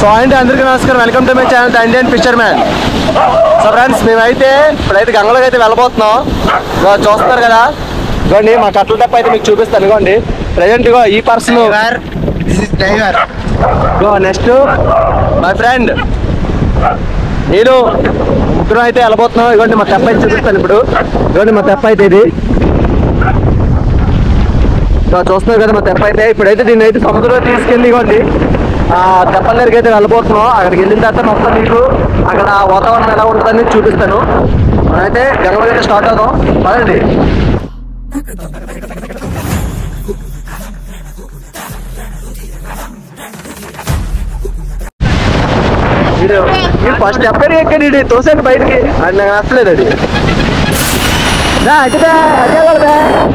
So అండి అందరికీ నమస్కారం welcome to my channel the Indian fisherman so friends మేమైతే ఇప్పుడైతే గంగలోకి అయితే వెళ్ళబోతున్నాం ఇగో చూస్తున్నారు కదా ఇగోండి మా కట్టల తప్ప అయితే మీకు చూపిస్తాను ఇగోండి ప్రజెంట్ ఇగో ఈ పర్సన్ ఇగో నెక్స్ట్ మై ఫ్రెండ్ నేను ముగ్గురు అయితే వెళ్ళబోతున్నాం ఇగోండి మా తెప్ప అయితే చూపిస్తాను ఇప్పుడు ఇగోండి మా తెప్ప అయితే ఇది సో చూస్తున్నారు కదా మా తెప్ప అయితే ఇప్పుడైతే దీన్ని అయితే సముద్రంలో తీసుకెళ్ళి ఇవ్వండి ఆ తెప్పల దగ్గరికి అయితే వెళ్ళబోతున్నాం అక్కడికి వెళ్ళిన తర్వాత మొత్తం మీకు అక్కడ వాతావరణం ఎలా ఉంటుందని చూపిస్తాను అయితే గంగలో అయితే స్టార్ట్ అవుదాం పదండి వీడు ఫస్ట్ చెప్పారు ఎక్కడ తోసాను బయటికి అది నాకు నచ్చలేదు అది రా, అటుదా, అటే వెళ్ళదా.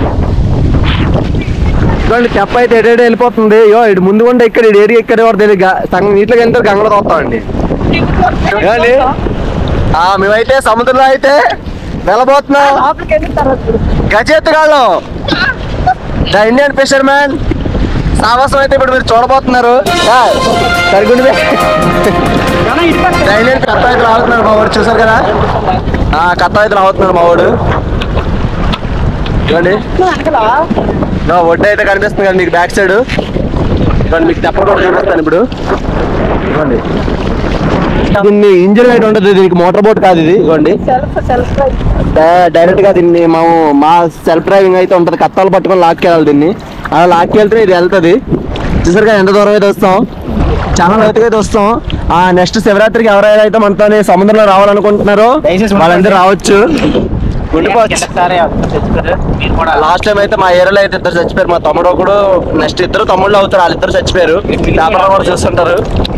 చూడండి చెప్ప అయితే ఎడేడు వెళ్ళిపోతుంది యో ఇటు ముందు ఉండే ఇక్కడ ఇటు ఏరియా ఇక్కడ ఎవరు తెలియదు గ- సగం నీటిలోకి వెళ్తే గంగలో తోస్తామండి ఏమండి ఆ, మేమైతే సముద్రంలో అయితే వెళ్ళబోతున్నాం గజెత్తుగాళ్ళు ద ఇండియన్ ఫిషర్ మ్యాన్ సాహసం అయితే ఇప్పుడు మీరు చూడబోతున్నారు ఆ, సరిగుండి ద ఇండియన్ కత్త అయితే రావుతున్నారు మా వాడు చూసారు కదా ఆ కత్త అయితే రావుతున్నారు మా వాడు చూడండి నా ఒడ్డు అయితే కనిపిస్తుంది కదా మీకు బ్యాక్ సైడ్ ఇవ్వండి మీకు తెప్ప కూడా చూపిస్తాను ఇప్పుడు ఇవ్వండి దీన్ని ఇంజిన్ అయితే ఉండదు దీనికి మోటార్ బోట్ కాదు ఇది ఇవ్వండి డైరెక్ట్ గా దీన్ని మేము మా సెల్ఫ్ డ్రైవింగ్ అయితే ఉంటది కత్తాలు పట్టుకొని లాక్కెళ్ళాలి దీన్ని అలా లాక్కెళ్తే ఇది వెళ్తది చూసారు కదా ఎంత దూరం అయితే వస్తాం చాలా లోతుగా అయితే వస్తాం ఆ నెక్స్ట్ శివరాత్రికి ఎవరైనా అయితే మనతో సముద్రంలో రావాలనుకుంటున్నారో వాళ్ళందరూ రావచ్చు ఉండిపోవచ్చు లాస్ట్ టైం అయితే మా ఏరియాలో అయితే ఇద్దరు చచ్చిపోయారు మా తమ్ముడు ఒకడు నెక్స్ట్ ఇద్దరు తమ్ముళ్ళు అవుతారు వాళ్ళిద్దరు చచ్చిపోయారు పేపర్ కూడా చూస్తుంటారు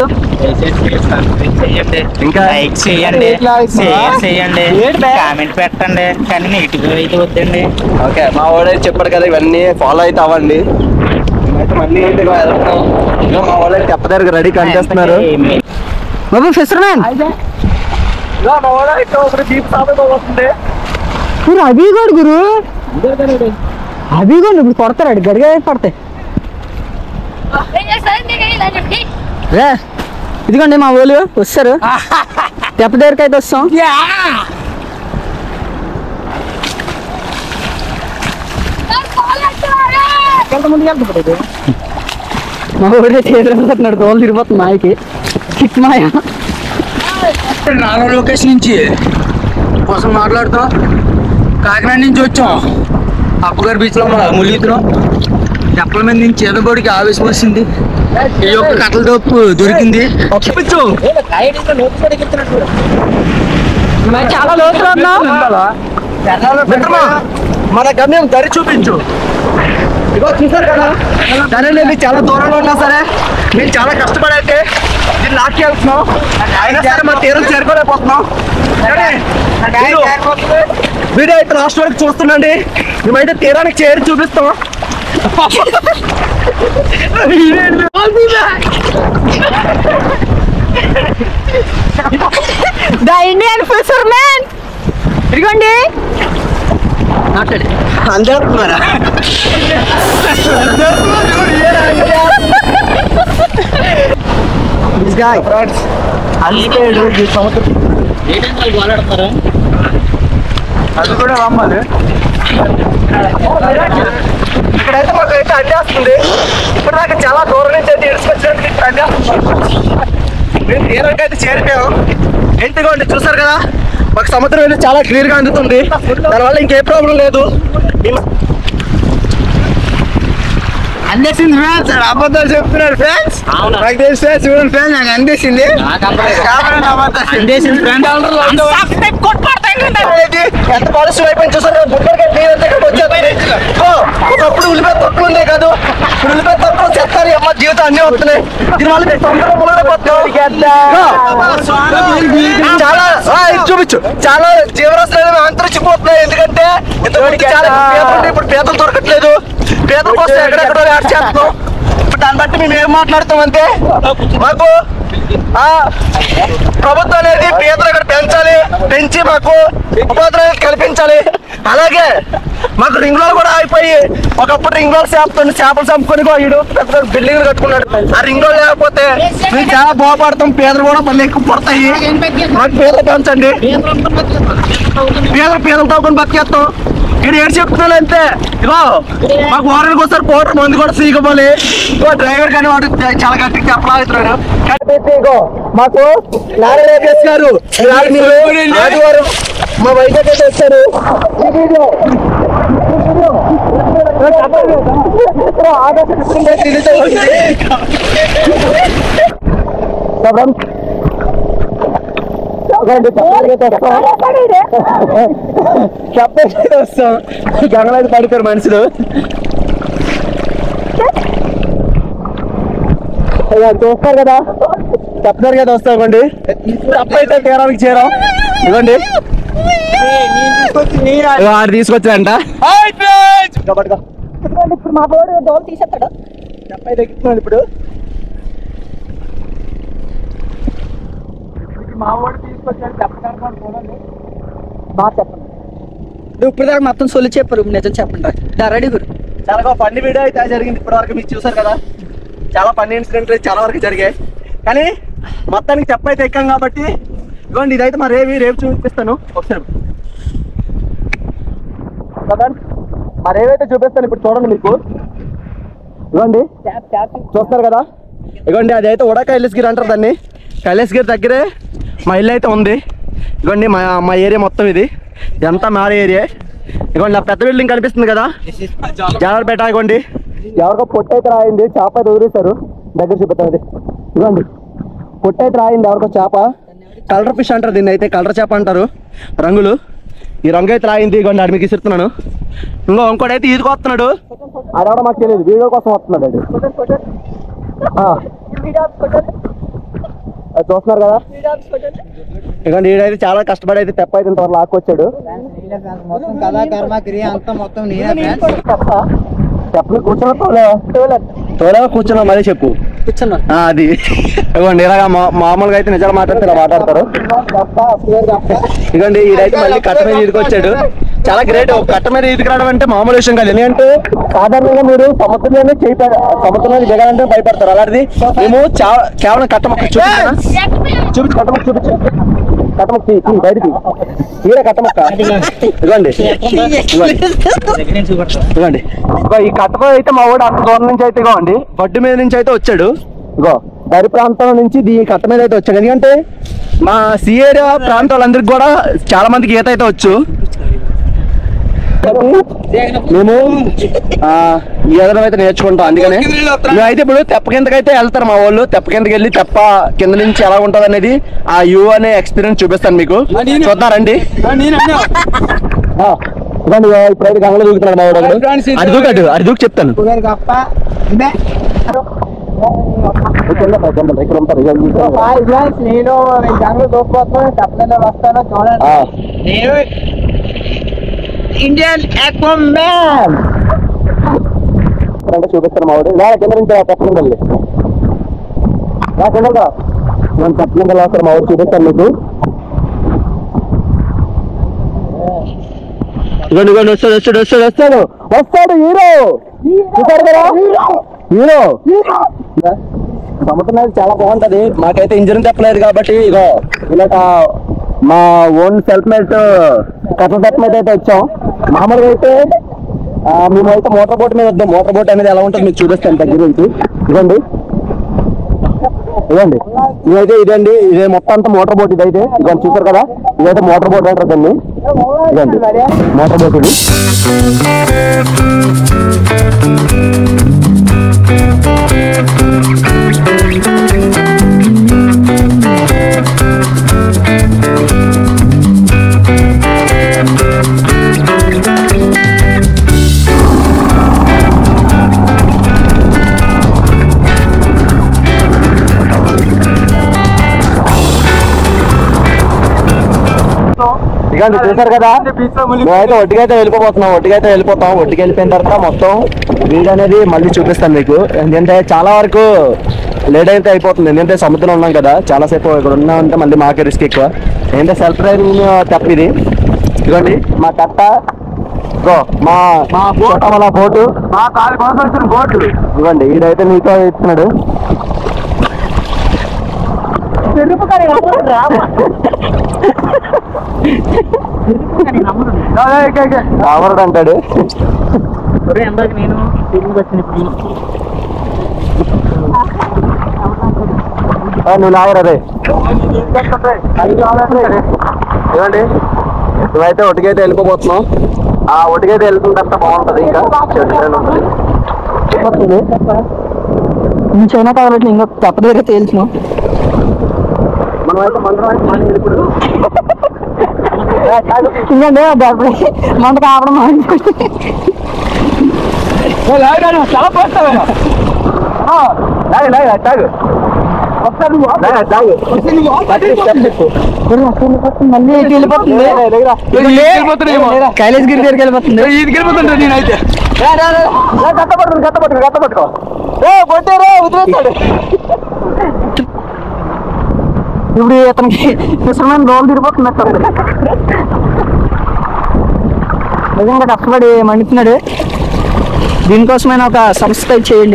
ఇంకా లైక్ చేయండి షేర్ చేయండి కామెంట్ పెట్టండి కానీ నెగిటివ్ అయితే వద్దండి ఓకే మా వాడైతే చెప్పాడు కదా ఇవన్నీ ఫాలో అయితే అవ్వండి మేమైతే మళ్ళీ అయితే ఇగో వెళ్తున్నాం ఇగో మా వాళ్ళైతే చెప్పదారు రెడీ కనిపిస్తున్నారు బాబు ఫిషర్ మ్యాన్ ఇగో మా వాడైతే ఒకటి జీప్ సామెత వస్తుంది గురు అభిగోడు గురు అభిగోడు ఇప్పుడు కొడతాడు గడిగా పడతాయి రే ఇదిగోండి మా ఊళ్ళు వస్తారు తెప్ప దగ్గరికి అయితే వస్తాం మా ఊరే చేతులు తోలు తిరిగిపోతుంది మాయకి కిక్ మాయ నాలుగు లొకేషన్ నుంచి కోసం మాట్లాడుతాం కాకినాడ నుంచి వచ్చాం అప్పగారి బీచ్ లో ములిగుతున్నాం తెప్పల మీద నుంచి ఎదగోడికి ఆవేశం వచ్చింది ఈ యొక్క కట్టల తప్పు దొరికింది చూపించు చాలా లోతులు ఉన్నాం మిత్రమా మన గమ్యం దరి చూపించు ఇగో చూసారు కదా దరి అనేది చాలా దూరంలో ఉన్నా సరే మేము చాలా కష్టపడైతే దీన్ని లాక్కి వెళ్తున్నాం అయినా సరే మా తీరం చేరుకోలేకపోతున్నాం కానీ మీరు వీడియో అయితే లాస్ట్ వరకు చూస్తుండండి మేమైతే తీరానికి చేరి చూపిస్తాం ద ఇండియన్ ఫిషర్ మ్యాన్ ఇదిగోండి అందరున్నారా అల్లిపోయాడు ఈ సంవత్సరం అది కూడా రమ్మాలి ఇక్కడైతే మాకు అయితే అందేస్తుంది ఇప్పుడు దాకా చాలా దూరం నుంచి అయితే ఇడుచుకొచ్చినట్టు ఇక్కడ అందేస్తుంది మేము తీరానికి అయితే చేరిపోయాం ఎంతగోండి చూసారు కదా మాకు సముద్రం అయితే చాలా క్లియర్ గా అందుతుంది దానివల్ల ఇంకే ప్రాబ్లం లేదు మేము- అందేసింది ఫ్రెండ్స్ అబద్ధాలు చెప్తున్నారు ఫ్రెండ్స్ నాకు తెలిసి చూడండి ఫ్రెండ్స్ నాకు అందేసింది అందేసింది ఎంత పాలసీ అయిపోయింది చూసారు కదా, బుక్కడికి నీరు అంతా ఇక్కడికి వచ్చేస్తుంది. ఓ, ఒకప్పుడు ఉల్లిపాయ తక్కువ ఉంది కాదు ఇప్పుడు ఉల్లిపాయ తక్కువ చెత్తారు అమ్మ జీవితం అన్ని వస్తున్నాయి దీనివల్ల మేము తొందరగా మునగలేకపోతున్నాం. ఓ, చాలా ఆ, ఇది చూపించు చాలా జీవరాశులు అనేవి అంతరించిపోతున్నాయి ఎందుకంటే ఇంతకుముందు చాలా పీతలు ఉంటే ఇప్పుడు పీతలు దొరకట్లేదు పీతల కోసం ఎక్కడెక్కడో యాడ్ చేస్తున్నాం ఇప్పుడు దాన్ని బట్టి మేము ఏం మాట్లాడుతాం అంటే మాకు ఆ, ప్రభుత్వం అనేది పీతలు ఇక్కడ పెంచాలి పెంచి మాకు ఉపాధి కల్పించాలి అలాగే మాకు రింగ్ రోడ్ కూడా అయిపోయి ఒకప్పుడు రింగ్ రోడ్ చేపతో చేపలు చంపుకొని ఇడు పెద్ద పెద్ద బిల్డింగ్లు కట్టుకున్నాడు ఆ రింగ్ రోడ్ లేకపోతే మేము చాలా బాగుపడతాం పేదలు కూడా పనులు ఎక్కువ పడతాయి మాకు పేదలు పెంచండి పేదలు పేదలు తవ్వుకొని బతికేస్తాం ఇక్కడ ఏడు చెప్తున్నాను అంతే ఇగో మాకు వారానికి ఒకసారి పౌడర్ మందు కూడా సీకపోవాలి ఇగో డ్రైవర్ కానీ వాడు చాలా గట్టిగా చెప్పలాగుతున్నాడు కట్టేసి ఇగో మాకు నారా లోకేష్ గారు ఇవాళ మీరు ఆదివారం మా వైజాగ్ అయితే వచ్చారు ఈ వీడియో ఈ వీడియో ఆగస్టు 15 న రిలీజ్ అవుతుంది. శుభ్రం. ఒకటి తప్పనిసరిగా తెస్తాం. చెప్పేసి వస్తాం జనాలు అయితే పడిపోయారు మనుషులు ఇక చూస్తారు కదా చెప్తారు కదా వస్తామండి తప్పైతే తీరానికి చేరాం ఇవ్వండి ఇగో ఆడు తీసుకొచ్చాడంట పట్టుకో. ఇప్పుడు మా బోర్డు దోలు తీసేస్తాడు చెప్పైతే ఎక్కుతున్నాడు ఇప్పుడు బాగా చెప్పండి నువ్వు ఇప్పుడు దాకా మొత్తం సొల్లు చెప్పరు నిజం చెప్పండి దా, రెడీ గురు చాలా ఫన్నీ వీడియో అయితే జరిగింది ఇప్పటి వరకు మీరు చూసారు కదా చాలా ఫన్నీ ఇన్సిడెంట్ చాలా వరకు జరిగాయి కానీ మొత్తానికి చెప్పైతే ఎక్కాం కాబట్టి ఇదిగోండి ఇదైతే మా రేవి రేపు చూపిస్తాను ఒకసారి చూడండి మా రేవైతే చూపిస్తాను ఇప్పుడు చూడండి మీకు ఇదిగోండి చూస్తారు కదా ఇదిగోండి అది అయితే ఉడా కైలాసగిరి అంటారు దాన్ని కైలాసగిరి దగ్గరే మా ఇల్లు అయితే ఉంది ఇదిగోండి మా మా ఏరియా మొత్తం ఇది ఇదంతా మా ఏరియా ఇదిగోండి ఆ పెద్ద బిల్డింగ్ కనిపిస్తుంది కదా జాగ్రత్త ఇవ్వండి ఎవరికో పొట్టు అయితే రాయింది చేప అయితే వదిలేశారు దగ్గర చూపిస్తాం అది ఇదిగోండి పొట్టు అయితే రాయింది ఎవరికో చేప కలర్ ఫిష్ అంటారు దీన్ని అయితే కలర్ చేప అంటారు రంగులు ఈ రంగు అయితే రాయింది ఇదిగోండి ఆడు మీకు ఇస్తున్నాను ఇంకో ఇంకోటి అయితే ఈదుకొస్తున్నాడు అది కూడా మాకు తెలియదు వీడియో కోసం వస్తున్నాడు అది ఆ. అది చూస్తున్నారు కదా ఇదిగోండి ఈడైతే చాలా కష్టపడి అయితే తెప్ప అయితే ఇంతవరకు లాక్కొచ్చాడు మొత్తం కథా కర్మ క్రియ అంతా మొత్తం నేనే చెప్పు కూర్చున్నా తోలే తోలే కూర్చున్నా మళ్ళీ చెప్పు కూర్చున్నా ఆ, అది ఇదిగోండి ఇలాగా మా- మామూలుగా అయితే నిజాలు మాట్లాడితే ఇలా మాట్లాడతారు ఇదిగోండి ఈడైతే మళ్ళీ కట్ట మీద ఈదుకొచ్చాడు చాలా గ్రేట్ ఒక కట్ట మీద ఈదుకు రావడం అంటే మామూలు విషయం కాదు ఎందుకంటే సాధారణంగా మీరు సముద్రంలోనే చేయి పె- సముద్రంలోనే దిగాలంటే భయపడతారు అలాంటిది మేము చా- కేవలం కట్ట మొక్క చూపించారా చూపించు కట్ట మొక్క చూపించు కట్ట మొక్క తీ, తీ, బయటికి ఈడ కట్ట మొక్క ఇదిగోండి ఇదిగోండి ఇదిగోండి ఇగో ఈ కట్టపై అయితే మా వాడు అంత దూరం నుంచి అయితే ఇగోండి బడ్డు మీద నుంచి అయితే వచ్చాడు ఇగో దరి ప్రాంతం నుంచి ఈ కట్ట మీద అయితే వచ్చాడు ఎందుకంటే మా సి ఏరియా ప్రాంతాలందరికి కూడా చాలా మందికి ఈత అయితే వచ్చు మేము ఆ, ఈ ఎదరం అయితే నేర్చుకుంటాం అందుకనే మేమైతే ఇప్పుడు తెప్ప కిందకైతే వెళ్తారు మా వాళ్ళు తెప్ప కిందకి వెళ్ళి తెప్ప కింద నుంచి ఎలా ఉంటది అనేది ఆ యూ అనే ఎక్స్పీరియన్స్ చూపిస్తాను మీకు చూద్దారండి ఆ, ఇదిగోండి ఇగో ఇప్పుడైతే గంగలో దూకుతున్నాడు మా వాడు ఒకడు. అది దూకాడు అది దూకి చెప్తాను గప్ప ఇదే ఇక్కడ ఉంటారు, ఇక్కడ ఉంటారు. ఇగో ఈ- హాయ్ ఫ్రెండ్స్ నేను గంగలు దూకపోతున్నాను తప్పకుండా వస్తాను చూడండి ఆ, నేను ఇండియన్ మ్యాన్ ఇక్కడంటే చూపిస్తాను మా వాడు నా కింద నుంచి రా, తెప్ప కింద వెళ్ళి. రా కింద రా. నేను తెప్ప కింద వస్తాను మా వాడు చూపిస్తాను మీకు ఇదిగోండి ఇదిగోండి వస్తాడు వస్తాడు వస్తాడు వస్తాడు వస్తాడు హీరో చూసారు కదా హీరో సముద్రం అనేది చాలా బాగుంటది మాకైతే ఇంజన్ తెప్పలేదు కాబట్టి ఇగో ఇలాగ మా ఓన్ సెల్ఫ్ మేడ్ కథ తెప్ప మీద అయితే వచ్చాం మామూలుగా అయితే ఆ, మేమైతే మోటార్ బోట్ మీద వద్దాం మోటార్ బోట్ అనేది ఎలా ఉంటుంది మీకు చూపిస్తాను దగ్గర నుంచి ఇదండి ఇదండి ఇదైతే ఇదండి ఇదే మొత్తం అంతా మోటార్ బోట్ ఇదైతే ఇదండి చూసారు కదా ఇదైతే మోటార్ బోట్ అంటారు దాన్ని ఇదండి మోటార్ బోట్ ఇది ఇదిగోండి చూసారు కదా మేమైతే ఒడ్డుకైతే వెళ్ళిపోతున్నాం ఒడ్డుకైతే వెళ్ళిపోతాం ఒడ్డుకి వెళ్ళిపోయిన తర్వాత మొత్తం వీడియో అనేది మళ్ళీ చూపిస్తాను మీకు ఎందుకంటే చాలా వరకు లేట్ అయితే అయిపోతుంది ఎందుకంటే సముద్రం ఉన్నాం కదా చాలాసేపు ఇక్కడ ఉన్నామంటే మళ్ళీ మాకే రిస్క్ ఎక్కువ ఏంటంటే సెల్ఫ్ డ్రైవింగ్ తప్ప ఇది ఇదిగోండి మా కట్ట ఇదిగో మా మా మన బోటు మా కాలు కోసం వచ్చిన బోట్లు ఇవ్వండి ఈడైతే మీతో ఇస్తున్నాడు రావరుడు అంటాడు నేను తిరిగి వచ్చినప్పుడు ఆ, నువ్వు లాగరదే ఏమండి నువ్వైతే ఒటికైతే వెళ్ళిపోతున్నాం ఆ ఒటికైతే వెళ్తున్న తర్వాత బాగుంటది ఇంకా చెట్టు చేను ఉంటుంది వస్తుంది నేను చైనా కాబట్టి ఇంకా తప్పదు దగ్గర తేల్చును మనమైతే మందరం మళ్ళీ ఇప్పుడు ఇంకండి డబ్బులు మంట కావడం చాలా పోస్తావా లాగు లాగు తాగు లాగు, తాగు మళ్ళీ ఇటు వెళ్ళిపోతుంది కైలాస్ గిరి దగ్గరికి వెళ్ళిపోతుంది ఈదికి వెళ్ళిపోతుంటా నేనైతే గట్ట పట్టుకో గట్ట పట్టుకో గట్ట పట్టుకో ఏ కొట్టారా వదిలేస్తాడు ఇప్పుడు ఇతనికి విశ్రమైన రోల్ తిరిగిపోతుంది అక్కడ నిజంగా కష్టపడి మండుతున్నాడు దీనికోసమైనా ఒక సబ్స్క్రైబ్ చేయండి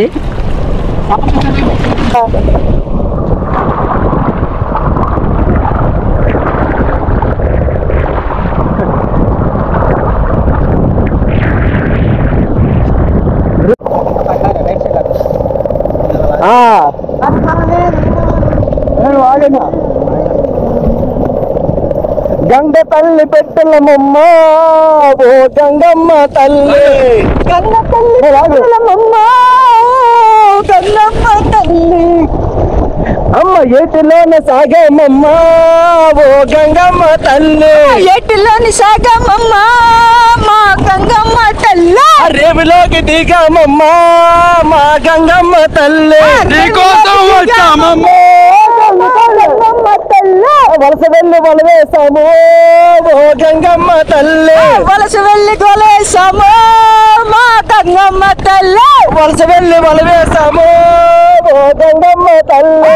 గంగ తల్లి పెట్టలమమ్మ ఓ గంగమ్మ తల్లి గంగ తల్లి పెట్టలమమ్మ గంగమ్మ తల్లి అమ్మ ఏటిలోన సాగమమ్మ ఓ గంగమ్మ తల్లి ఎట్టులోని సాగమమ్మ మా గంగమ్మ తల్ల రేవులోకి దిగమమ్మ మా గంగమ్మ తల్లి నీకోసం వచ్చామమ్మ గంగమ్మ తల్ల వలస వెళ్ళి వలవేశాము ఓ గంగమ్మ తల్లి వలస వెళ్ళి గొలేసాము మా గంగమ్మ తల్ల వలస వెళ్ళి వలవేశాము ఓ గంగమ్మ తల్లి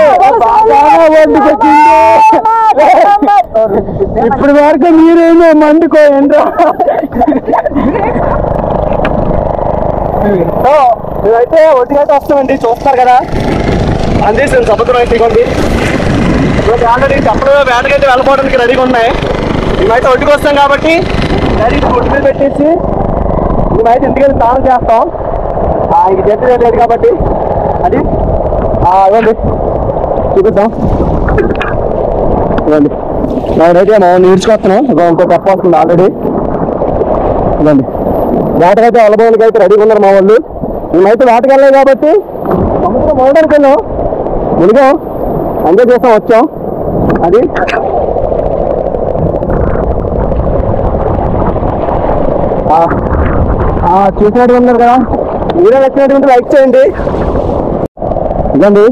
ఇప్పుడు వరకు మీరేమో మండుకోయండి మేమైతే ఒడ్డుకైతే వస్తామండి చూస్తారు కదా అందేసాను సముద్రం అయితే ఇవ్వండి ఇప్పుడు ఆల్రెడీ చెప్పడం వేటకైతే వెళ్ళిపోవడానికి రెడీగా ఉన్నాయి మేమైతే ఒడ్డుకు వస్తాం కాబట్టి రెడీ ఒడ్డు మీద పెట్టేసి మేమైతే ఇంటికి వెళ్ళి స్నానం చేస్తాం ఆ, ఇంక చేసేది లేదు కాబట్టి అది ఆ, ఇవ్వండి చూపిద్దాం ఇవ్వండి నేనైతే మనం నేర్చుకొస్తున్నాం ఇక ఇంకో తెప్ప వస్తుంది ఆల్రెడీ ఇవ్వండి వేటకైతే వెళ్ళబోనికి అయితే రెడీగా ఉన్నారు మా వాళ్ళు మేమైతే వేటకి వెళ్ళాం కాబట్టి సముద్రం మొదడానికి వెళ్ళాం మునిగాం ఎంజాయ్ చేస్తాం వచ్చాం అది ఆ, ఆ, చూసినట్టు ఉన్నారు కదా వీడియో నచ్చినటువంటి లైక్ చేయండి ఇదండి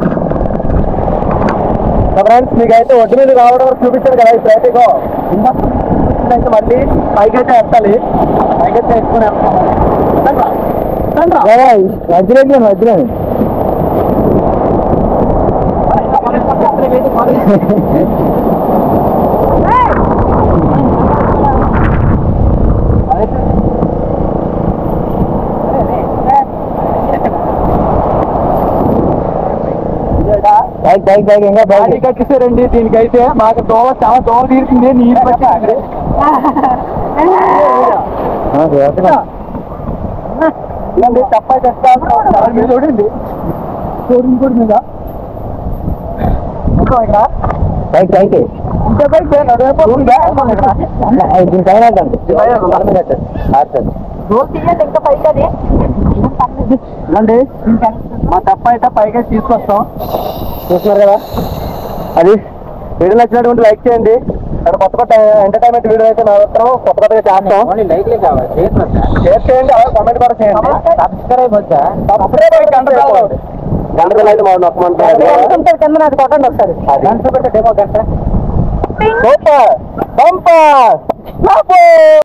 ఫ్రెండ్స్ మీకైతే ఒడ్డు మీద రావడం వరకు చూపించాను కదా ఈ ట్రాఫిక్ అయితే మళ్ళీ పైకి అయితే ఎత్తాలి పైకి అయితే ఎక్కువ వజ్రేది వజ్రేది బైక్ బైక్ బైక్ ఇంకా బైక్ కట్టేసారండి దీనికైతే మాకు దోవ చాలా దోవ తీరుతుంది నీరు పట్టింది తప్ప తెస్తాను చూడండి చూడండి కూడా మీద ఇక్కడ బైక్ బైక్ ఇంత బైక్ ఇవ్వండి మా తప్ప అయితే పైగా తీసుకొస్తాం చూస్తున్నారు కదా అది వీడియో నచ్చినటువంటి లైక్ చేయండి అక్కడ కొత్త కొత్త ఎంటర్టైన్మెంట్ వీడియో అయితే నా దగ్గర కొత్త కొత్తగా చేస్తాం షేర్ చేయండి అలాగే కామెంట్ కూడా చేయండి సబ్స్క్రైబ్ వచ్చా సబ్స్క్రైబ్ గంట గంట బిల్ అయితే మాకు నొక్కమంటారు కింద నాకు కొట్టండి ఒకసారి గంట పెడితే డెమో గంట సూపర్ బంపర్